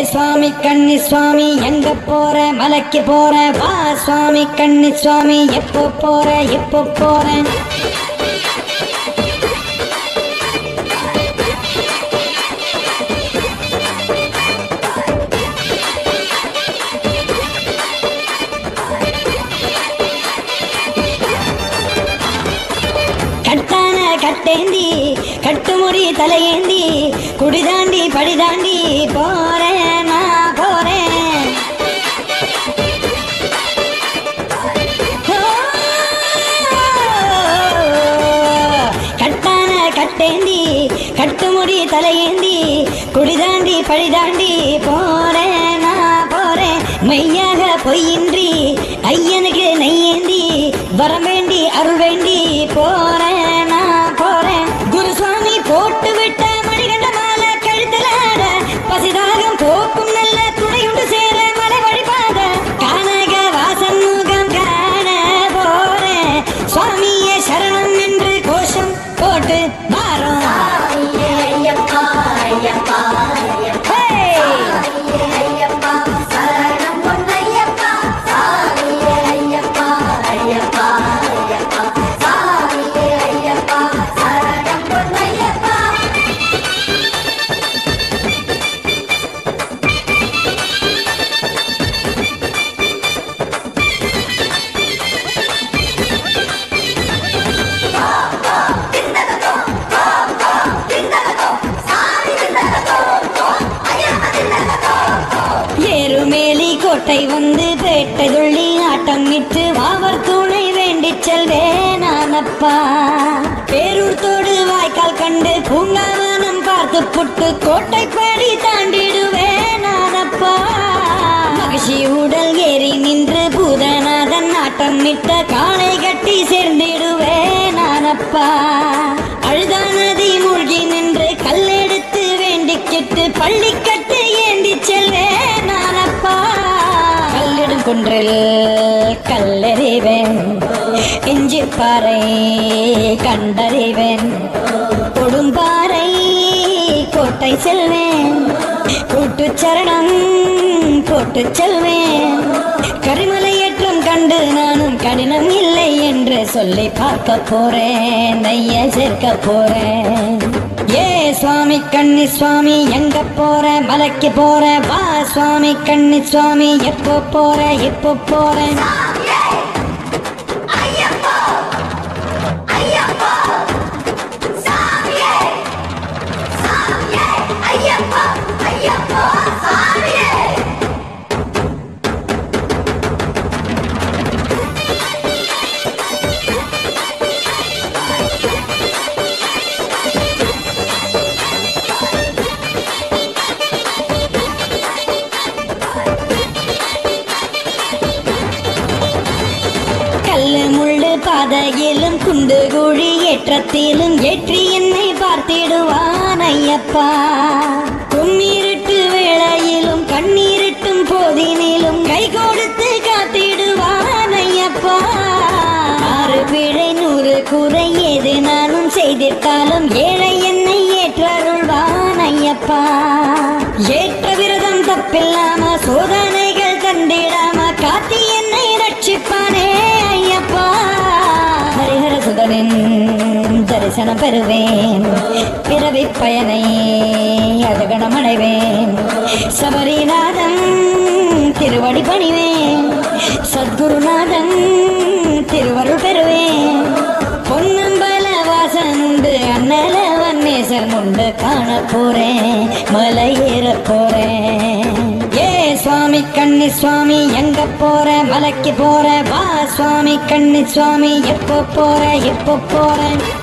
சுவாமி கண்ணி சுவாமி எங்க போற மலைக்கு போற வா சுவாமி கண்ணி சுவாமி எப்போ போற எப்போ போற கட்டான கட்டேந்தி கட்டுமுடி தலையேந்தி குடிதாண்டி படிதாண்டி போறேன் நான் போறேன் கட்டான கட்டேந்தி கட்டுமுடி தலையேந்தி குடிதாண்டி பழிதாண்டி போறேன் நான் போறேன் மெய்யாக பொய்யின்றி ஐயனுக்கு நெய்யேந்தி வரம் வேண்டி அருள் வேண்டி போறேன் நான் போறேன் குருசுவாமி போட்டு விட்ட மணிகண்ட மாலை கழுத்துல ஆட பசிதாகம் போக்கும் நல்ல துணையுண்டு சேர மலை வழிபாத கானக வாசன் முகம் காண போறேன் சுவாமியே சரணம் என்று கோஷம் போட்டு மாறும் ஏறுமேலி கோட்டை வந்து பேட்டை துள்ளி ஆட்டம் இட்டு வாவர் துணை வேண்டி செல்வேன் நானப்பா பேரூர் தோடு வாய்க்கால் கண்டு பூங்காவனம் பார்த்து புட்டு கோட்டை படி தாண்டிடுவேன் நானப்பா மகிழ்ச்சி உடல் ஏறி நின்று பூதநாதன் ஆட்டம் இட்ட காளை கட்டி சேர்ந்திடுவேன் நானப்பா அழுதா நதி மூழ்கி நின்று கல்லெடுத்து வேண்டிக்கிட்டு பள்ளி கட்டு ஏந்தி செல்வேன் நானப்பா கல்லிடும் குன்றில் கல்லறிவேன் இஞ்சி பாறை கண்டறிவேன் கொடும்பாறை கோட்டை செல்வேன் கூட்டு சரணம் போட்டு செல்வேன் கரிமலை ஏற்றம் கண்டு நானும் கடினம் இல்லை என்று சொல்லி பார்க்க போறேன் நெய்ய சேர்க்க போறேன் ஏ சுவாமி கண்ணி சுவாமி எங்க போற மலைக்கு போற வா சுவாமி கண்ணி சுவாமி எப்போ போற எப்போ போறேன் கல்லு முள்ளு பாதையிலும் குண்டு குழி ஏற்றத்திலும் ஏற்றி என்னை பார்த்திடுவான் ஐயப்பா கும்மிருட்டு வேளையிலும் கண்ணீரிட்டும் போதினிலும் கை கொடுத்து காத்திடுவான் ஐயப்பா ஆறு பிழை நூறு குறை ஏது நானும் செய்திட்டாலும் ஏழை என்னை ஏற்றருள்வான் ஐயப்பா ஏற்ற விரதம் தப்பில்லாம சோதனைகள் தந்திடாம காத்தி என்னை ரட்சிப்பானே ஐயப்பா ஹரிஹர சுதனின் தரிசனம் பெறுவேன் பிறவி பயனை அதுகணம் அடைவேன் சபரிநாதன் திருவடி பணிவேன் சத்குருநாதன் திருவருள் பெறுவேன் பொன்னம்பல வாசன் உண்டு அண்ணல வன்னேசன் உண்டு காண போறேன் மலை ஏற போறேன் ஏ சுவாமி கண்ணி சுவாமி எங்க போற மலைக்கு போற வா சுவாமி கண்ணி சுவாமி எப்போ போற எப்போ போற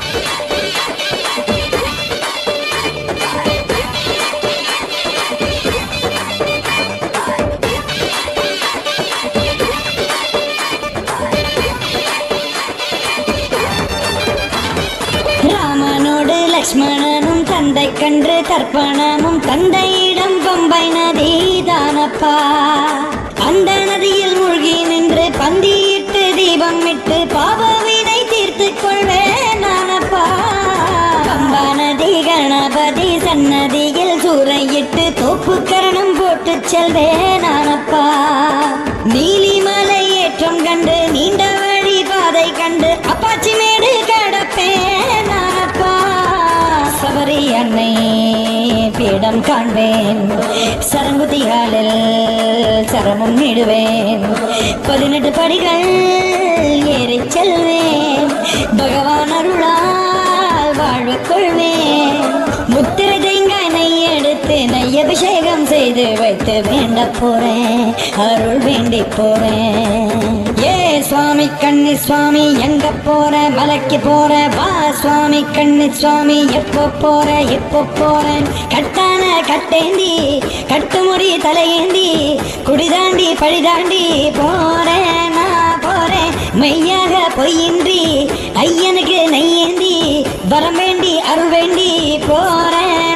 ராமனோடு லக்ஷ்மணனும் தந்தை கன்று தர்ப்பணமும் தந்தையிடம் பம்பை நதி தானப்பா அந்த நதியில் மூழ்கி நின்று பந்தியிட்டு தீபம் இட்டு பாவவினை தீர்த்து கொள்வேன் நானப்பா பம்பா நதி கணபதி சன்னதியில் சூறையிட்டு தோப்பு கரணம் போட்டு செல்வேன் நானப்பா நீலிமலை ஏற்றம் கண்டு நீண்ட வழி பாதை கண்டு அப்பாச்சி மேடு கடப்பேன் நானப்பா சபரி அன்னை பீடம் காண்பேன் சரங்குதிகாலில் சரமும் நீடுவேன் பதினெட்டு படிகள் ஏறி செல்வேன் பகவான் அருளால் வாழ்வு கொள்வேன் முத்திரை தேங்காய் நெய் எடுத்து நெய் அபிஷேகம் செய்து வைத்து வேண்ட போறேன் அருள் வேண்டி போறேன் ஏ சுவாமி கண்ணி சுவாமி எங்க போற மலைக்கு போற வா சுவாமி கண்ணி சுவாமி எப்போ போற எப்போ போறேன் கட்டான கட்டேந்தி கட்டுமுடி தலையேந்தி குடிதாண்டி பழிதாண்டி போறேன் நான் போறேன் மெய்யாக பொய்யின்றி ஐயனுக்கு நெய்யேந்தி வரம் வேண்டி அருள் வேண்டி போறேன்